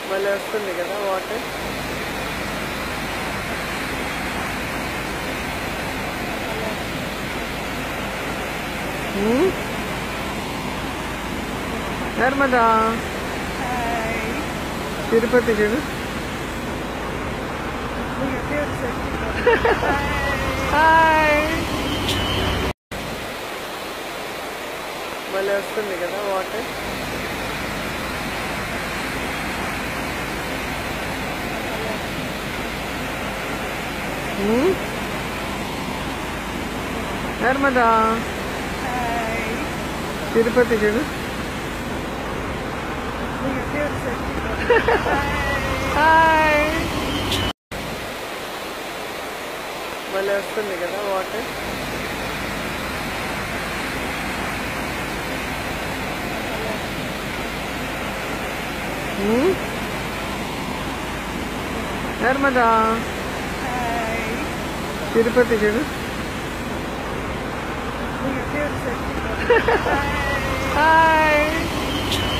భలే వస్తుంది కదా వాటర్ హ్మ్? నర్మదా తిరుపతి చూడు హాయ్ భలే వస్తుంది కదా వాటర్ హ్మ్? నర్మదా తిరుపతి చూడు హాయ్ భలే వస్తుంది కదా వాటర్ హ్మ్? నర్మదా తిరుపతి చూడు హాయ్